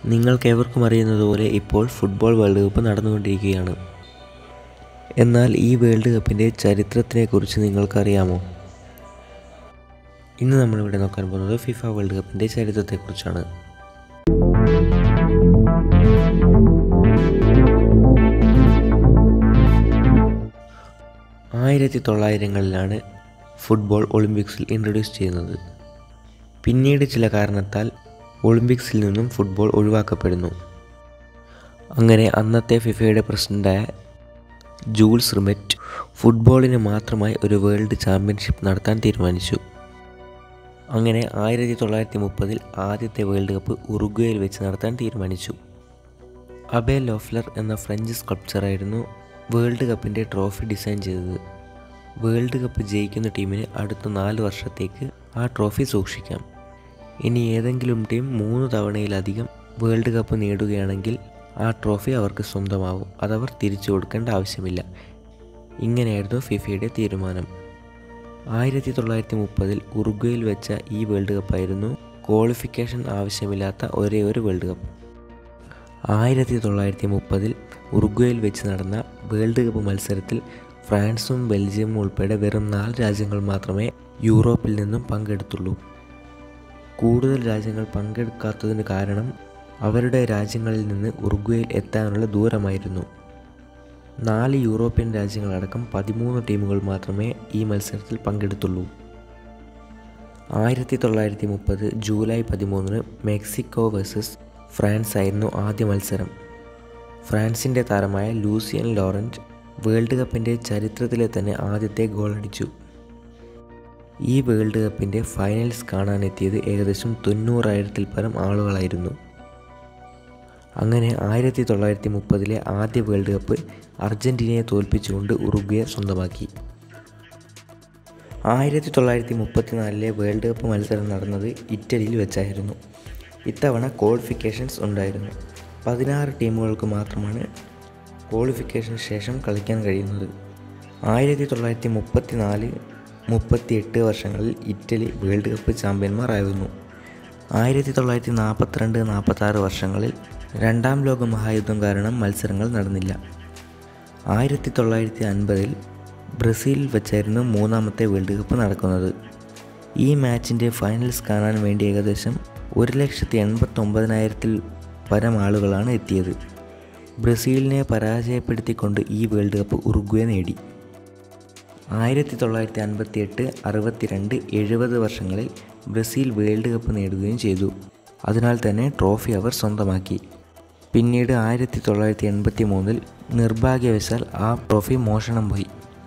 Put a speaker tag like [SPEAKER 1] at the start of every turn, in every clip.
[SPEAKER 1] നിങ്ങൾക്കേവർക്കും അറിയുന്നതുപോലെ ഇപ്പോൾ football world cup നടന്നുകൊണ്ടിരിക്കുകയാണ് എന്നാൽ ഈ വേൾഡ് കപ്പിൻ്റെ ചരിത്രത്തിനെക്കുറിച്ച് നിങ്ങൾക്കറിയാമോ ഇന്ന് നമ്മളിവിടെ നോക്കാൻ പോകുന്നത് ഫിഫ വേൾഡ് കപ്പിൻ്റെ ചരിത്രത്തെക്കുറിച്ചാണ് ആയിരത്തി തൊള്ളായിരങ്ങളിലാണ് ഫുട്ബോൾ ഒളിമ്പിക്സിൽ ഇൻട്രൊഡ്യൂസ് ചെയ്യുന്നത് പിന്നീട് ചില കാരണത്താൽ ഒളിമ്പിക്സിൽ നിന്നും ഫുട്ബോൾ ഒഴിവാക്കപ്പെടുന്നു അങ്ങനെ അന്നത്തെ ഫിഫയുടെ പ്രസിഡൻ്റായ ജൂൾസ് റിമെറ്റ് ഫുട്ബോളിന് മാത്രമായി ഒരു വേൾഡ് ചാമ്പ്യൻഷിപ്പ് നടത്താൻ തീരുമാനിച്ചു അങ്ങനെ ആയിരത്തി തൊള്ളായിരത്തി മുപ്പതിൽ ആദ്യത്തെ വേൾഡ് കപ്പ് ഉറുഗ്വയിൽ വെച്ച് നടത്താൻ തീരുമാനിച്ചു അബേ ലോഫ്ലർ എന്ന ഫ്രഞ്ച് സ്കൾപ്ചറായിരുന്നു വേൾഡ് കപ്പിൻ്റെ ട്രോഫി ഡിസൈൻ ചെയ്തത് വേൾഡ് കപ്പ് ജയിക്കുന്ന ടീമിന് അടുത്ത നാല് വർഷത്തേക്ക് ആ ട്രോഫി സൂക്ഷിക്കാം ഇനി ഏതെങ്കിലും ടീം മൂന്ന് തവണയിലധികം വേൾഡ് കപ്പ് നേടുകയാണെങ്കിൽ ആ ട്രോഫി അവർക്ക് സ്വന്തമാവും അതവർ തിരിച്ചു കൊടുക്കേണ്ട ആവശ്യമില്ല ഇങ്ങനെയായിരുന്നു ഫിഫയുടെ തീരുമാനം ആയിരത്തി തൊള്ളായിരത്തി മുപ്പതിൽ ഉറുഗ്വയിൽ വെച്ച ഈ വേൾഡ് കപ്പായിരുന്നു ക്വാളിഫിക്കേഷൻ ആവശ്യമില്ലാത്ത ഒരേ ഒരു വേൾഡ് കപ്പ് ആയിരത്തി തൊള്ളായിരത്തി മുപ്പതിൽ ഉറുഗ്വയിൽ വെച്ച് നടന്ന വേൾഡ് കപ്പ് മത്സരത്തിൽ ഫ്രാൻസും ബെൽജിയവും ഉൾപ്പെടെ വെറും നാല് രാജ്യങ്ങൾ മാത്രമേ യൂറോപ്പിൽ നിന്നും പങ്കെടുത്തുള്ളൂ കൂടുതൽ രാജ്യങ്ങൾ പങ്കെടുക്കാത്തതിന് കാരണം അവരുടെ രാജ്യങ്ങളിൽ നിന്ന് ഉറുഗ്വയിൽ എത്താനുള്ള ദൂരമായിരുന്നു നാല് യൂറോപ്യൻ രാജ്യങ്ങളടക്കം പതിമൂന്ന് ടീമുകൾ മാത്രമേ ഈ മത്സരത്തിൽ പങ്കെടുത്തുള്ളൂ ആയിരത്തി തൊള്ളായിരത്തി മുപ്പത് ജൂലൈ പതിമൂന്നിന് മെക്സിക്കോ വേഴ്സസ് ഫ്രാൻസ് ആയിരുന്നു ആദ്യ മത്സരം ഫ്രാൻസിൻ്റെ താരമായ ലൂസിയൻ ലോറൻറ്റ് വേൾഡ് കപ്പിൻ്റെ ചരിത്രത്തിലെ തന്നെ ആദ്യത്തെ ഗോൾ അടിച്ചു ഈ വേൾഡ് കപ്പിൻ്റെ ഫൈനൽസ് കാണാനെത്തിയത് ഏകദേശം തൊണ്ണൂറായിരത്തിൽ പരം ആളുകളായിരുന്നു അങ്ങനെ ആയിരത്തി തൊള്ളായിരത്തി മുപ്പതിലെ ആദ്യ വേൾഡ് കപ്പ് അർജൻറ്റീനയെ തോൽപ്പിച്ചുകൊണ്ട് ഉറുഗ്വയെ സ്വന്തമാക്കി ആയിരത്തി തൊള്ളായിരത്തി മുപ്പത്തിനാലിലെ വേൾഡ് കപ്പ് മത്സരം നടന്നത് ഇറ്റലിയിൽ വെച്ചായിരുന്നു ഇത്തവണ ക്വാളിഫിക്കേഷൻസ് ഉണ്ടായിരുന്നു പതിനാറ് ടീമുകൾക്ക് മാത്രമാണ് ക്വാളിഫിക്കേഷന് ശേഷം കളിക്കാൻ കഴിയുന്നത് ആയിരത്തി തൊള്ളായിരത്തി മുപ്പത്തി നാല് മുപ്പത്തി എട്ട് വർഷങ്ങളിൽ ഇറ്റലി വേൾഡ് കപ്പ് ചാമ്പ്യന്മാരായിരുന്നു ആയിരത്തി തൊള്ളായിരത്തി നാൽപ്പത്തിരണ്ട് നാൽപ്പത്താറ് വർഷങ്ങളിൽ രണ്ടാം ലോക മഹായുദ്ധം കാരണം മത്സരങ്ങൾ നടന്നില്ല ആയിരത്തി തൊള്ളായിരത്തി അൻപതിൽ ബ്രസീലിൽ വെച്ചായിരുന്നു മൂന്നാമത്തെ വേൾഡ് കപ്പ് നടക്കുന്നത് ഈ മാച്ചിൻ്റെ ഫൈനൽസ് കാണാൻ വേണ്ടി ഏകദേശം ഒരു ലക്ഷത്തി എൺപത്തൊമ്പതിനായിരത്തിൽ പരം ആളുകളാണ് എത്തിയത് ബ്രസീലിനെ പരാജയപ്പെടുത്തിക്കൊണ്ട് ഈ വേൾഡ് കപ്പ് ഉറുഗ്വേ നേടി ആയിരത്തി തൊള്ളായിരത്തി അൻപത്തി എട്ട് അറുപത്തിരണ്ട് എഴുപത് വർഷങ്ങളിൽ ബ്രസീൽ വേൾഡ് കപ്പ് നേടുകയും ചെയ്തു അതിനാൽ തന്നെ ട്രോഫി അവർ സ്വന്തമാക്കി പിന്നീട് ആയിരത്തി തൊള്ളായിരത്തി എൺപത്തി മൂന്നിൽ നിർഭാഗ്യവശാൽ ആ ട്രോഫി മോഷണം പോയി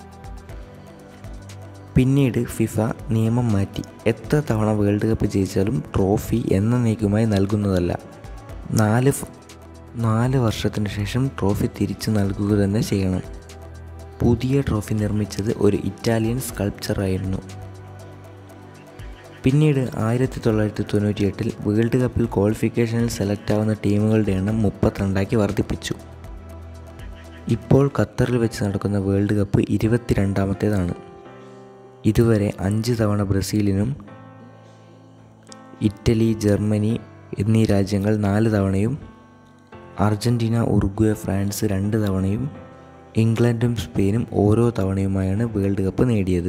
[SPEAKER 1] പിന്നീട് ഫിഫ നിയമം മാറ്റി എത്ര തവണ വേൾഡ് കപ്പ് ജയിച്ചാലും ട്രോഫി എന്നേക്കുമായി നൽകുന്നതല്ല നാല് ഫ്- നാല് വർഷത്തിന് ശേഷം ട്രോഫി തിരിച്ചു നൽകുക തന്നെ ചെയ്യണം പുതിയ ട്രോഫി നിർമ്മിച്ചത് ഒരു ഇറ്റാലിയൻ സ്കൾപ്ചറായിരുന്നു പിന്നീട് ആയിരത്തി തൊള്ളായിരത്തി തൊണ്ണൂറ്റി എട്ടിൽ വേൾഡ് കപ്പിൽ ക്വാളിഫിക്കേഷനിൽ സെലക്ട് ആവുന്ന ടീമുകളുടെ എണ്ണം മുപ്പത്തിരണ്ടാക്കി വർദ്ധിപ്പിച്ചു ഇപ്പോൾ ഖത്തറിൽ വെച്ച് നടക്കുന്ന വേൾഡ് കപ്പ് ഇരുപത്തിരണ്ടാമത്തേതാണ് ഇതുവരെ അഞ്ച് തവണ ബ്രസീലിനും ഇറ്റലി ജർമ്മനി എന്നീ രാജ്യങ്ങൾ നാല് തവണയും അർജൻറ്റീന ഉറുഗ്വേ ഫ്രാൻസ് രണ്ട് തവണയും ഇംഗ്ലണ്ടും സ്പെയിനും ഓരോ തവണയുമായാണ് വേൾഡ് കപ്പ് നേടിയത്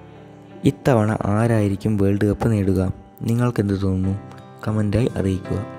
[SPEAKER 1] ഇത്തവണ ആരായിരിക്കും വേൾഡ് കപ്പ് നേടുക നിങ്ങൾക്കെന്ത് തോന്നുന്നു കമൻറ്റായി അറിയിക്കുക